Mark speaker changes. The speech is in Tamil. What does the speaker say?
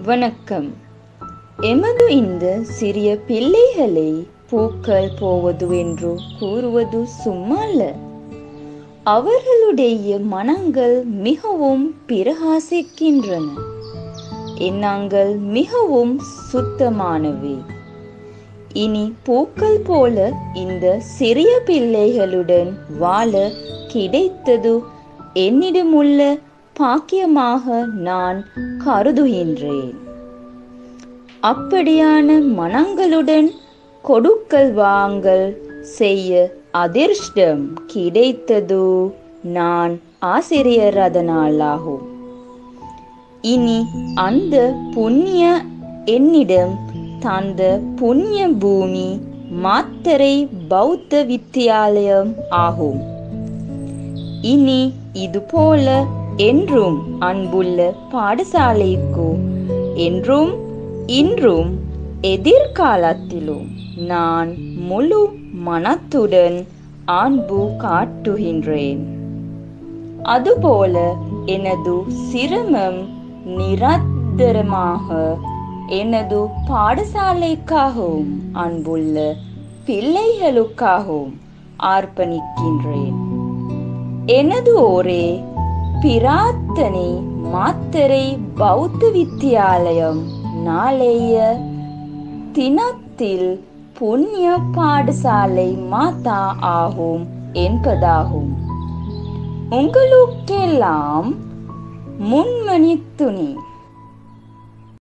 Speaker 1: வணக்கம் எமது இந்த சிறிய பிள்ளைகளை பூக்கள் போவது என்று கூறுவது சும்மா அல்ல அவர்களுடைய மனங்கள் மிகவும் பிரகாசிக்கின்றன எண்ணங்கள் மிகவும் சுத்தமானவை இனி பூக்கள் போல இந்த சிறிய பிள்ளைகளுடன் வாழ கிடைத்தது என்னிடமுள்ள பாக்கியமாக நான் கருதுகின்றேன் அப்படியான மனங்களுடன் கொடுக்கல் வாங்கல் செய்ய அதிர்ஷ்டம் கிடைத்தது நான் ஆசிரியர் அதனாலாகும் இனி அந்த புண்ணிய என்னிடம் தந்த புண்ணிய பூமி மாத்தரை பௌத்த வித்தியாலயம் ஆகும் இனி இதுபோல என்றும் அன்புள்ள பாடசாலைக்கு என்றும் இன்றும் எதிர்காலத்திலும் நான் முழு மனத்துடன் அன்பு காட்டுகின்றேன் அதுபோல எனது சிரமம் நிரந்தரமாக எனது பாடசாலைக்காகவும் அன்புள்ள பிள்ளைகளுக்காகவும் அர்ப்பணிக்கின்றேன் எனது ஒரே பிரார்த்தனை மாத்தரை பௌத்த வித்தியாலயம் நாளைய தினத்தில் புண்ணிய பாடசாலை மாதா ஆகும் என்பதாகும் உங்களுக்கெல்லாம் முன்மணி துணி